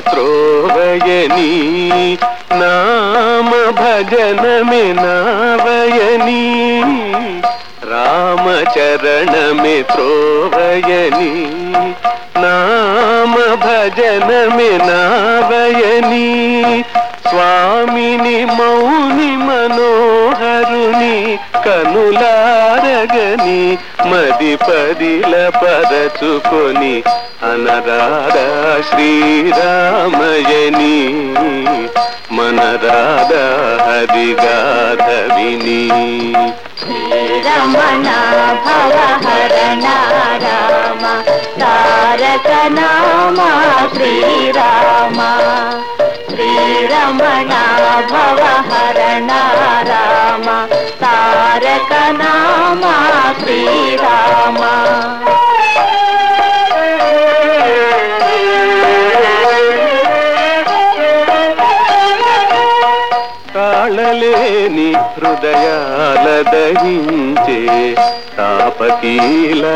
త్రోవయని నామ భజనమే నావయని రామచరణమే త్రోవయని నామ భజనమే నావయని స్వామిని మౌని మనోహరుని కనులారగని మది పదిల పరచుకొని అనరాధా శ్రీరామయని మనరాధా హరిగాధ విని శ్రీరమణ భవహరణ రామ తారక నామ శ్రీరామ శ్రీరమణ భవహరణ రామ తారక నామ శ్రీరామ తాళలేని హృదయాల దహించే తాపకీల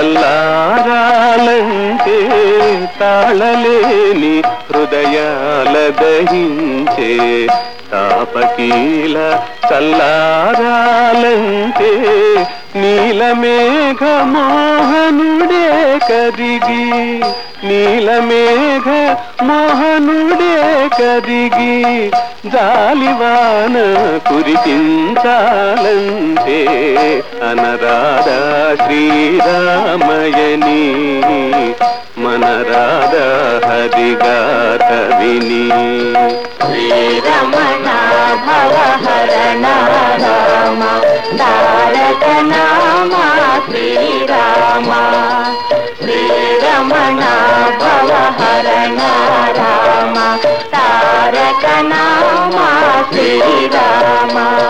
తల్లారాలంటే తాళలేని హృదయాల దహించే తాపకీల చల్లారాలంటే నీలమేఘ మోహనుడే కరిగి నీలమేఘ మోహనుడే కరిగి జాలివాన కురిపించాలంటే అనరాధా శ్రీరామయని మనరాధా హరిగాథ విని శ్రీరమణ భవహరణ రామ తారక నామ శ్రీరామ శ్రీరమణ భవహరణ రామ తారక నామ శ్రీరామ